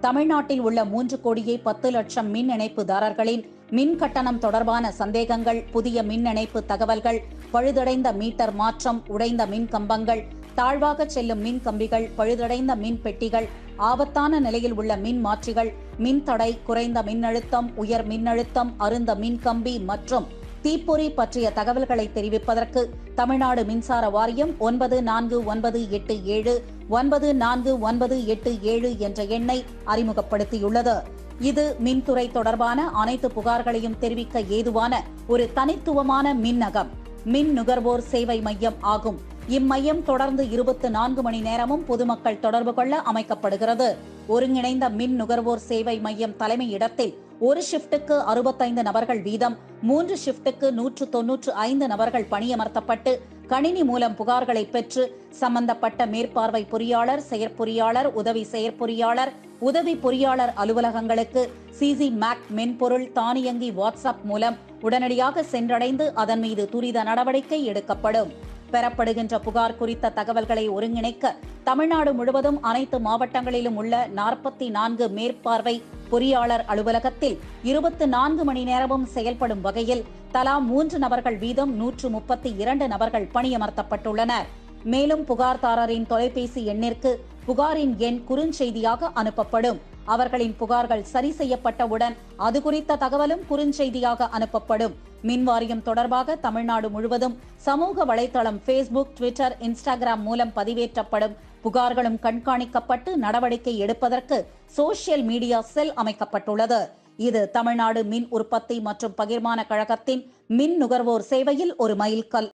தமிழ்நாட்டில் உள்ள மூன்று கோடியே பத்து லட்சம் மின் இணைப்புதாரர்களின் மின் கட்டணம் தொடர்பான சந்தேகங்கள் புதிய மின் இணைப்பு தகவல்கள் பழுதடைந்த மீட்டர் மாற்றம் உடைந்த மின் கம்பங்கள் தாழ்வாக செல்லும் மின் கம்பிகள் பழுதடைந்த மின் பெட்டிகள் ஆபத்தான நிலையில் உள்ள மின் மாற்றிகள் மின் தடை குறைந்த மின்னழுத்தம் உயர் மின்னழுத்தம் அருந்த மின் கம்பி மற்றும் தீப்பொறி பற்றிய தகவல்களை தெரிவிப்பதற்கு தமிழ்நாடு மின்சார வாரியம் ஒன்பது நான்கு ஒன்பது எட்டு ஏழு ஒன்பது நான்கு ஒன்பது எட்டு ஏழு என்ற எண்ணை அறிமுகப்படுத்தியுள்ளது இது மின்துறை தொடர்பான அனைத்து புகார்களையும் தெரிவிக்க ஏதுவான ஒரு தனித்துவமான மின்னகம் மின் நுகர்வோர் சேவை மையம் ஆகும் இம்மையம் தொடர்ந்து இருபத்தி நான்கு மணி நேரமும் பொதுமக்கள் தொடர்பு கொள்ள அமைக்கப்படுகிறது ஒருங்கிணைந்த மின் நுகர்வோர் சேவை மையம் தலைமை இடத்தில் ஒரு ஷிப்டுக்கு அறுபத்தைந்து நபர்கள் வீதம் மூன்று ஷிப்டுக்கு நூற்று தொன்னூற்று ஐந்து நபர்கள் பணியமர்த்தப்பட்டு கணினி மூலம் புகார்களை பெற்று சம்பந்தப்பட்ட மேற்பார்வை பொறியாளர் செயற்பொறியாளர் உதவி செயற்பொறியாளர் உதவி பொறியாளர் அலுவலகங்களுக்கு சிசி மேக் மென்பொருள் தானியங்கி வாட்ஸ்அப் மூலம் உடனடியாக சென்றடைந்து அதன் மீது துரித நடவடிக்கை எடுக்கப்படும் பெறப்படுகின்ற புகார் குறித்த தகவல்களை ஒருங்கிணைக்க தமிழ்நாடு முழுவதும் அனைத்து மாவட்டங்களிலும் உள்ள நாற்பத்தி நான்கு மேற்பார்வை பொறியாளர் அலுவலகத்தில் இருபத்தி நான்கு மணி நேரமும் செயல்படும் வகையில் தலா மூன்று நபர்கள் வீதம் நூற்று முப்பத்தி இரண்டு நபர்கள் பணியமர்த்தப்பட்டுள்ளனர் மேலும் புகார்தாரரின் தொலைபேசி எண்ணிற்கு புகாரின் எண் குறுஞ்செய்தியாக அனுப்பப்படும் அவர்களின் புகார்கள் சரி செய்யப்பட்டவுடன் அது குறித்த தகவலும் குறுஞ்செய்தியாக அனுப்பப்படும் மின் வாரியம் தொடர்பாக தமிழ்நாடு முழுவதும் சமூக வலைதளம் ஃபேஸ்புக் ட்விட்டர் இன்ஸ்டாகிராம் மூலம் பதிவேற்றப்படும் புகார்களும் கண்காணிக்கப்பட்டு நடவடிக்கை எடுப்பதற்கு சோசியல் மீடியா செல் அமைக்கப்பட்டுள்ளது இது தமிழ்நாடு மின் உற்பத்தி மற்றும் பகிர்மான கழகத்தின் மின் நுகர்வோர் சேவையில் ஒரு மைல்கல்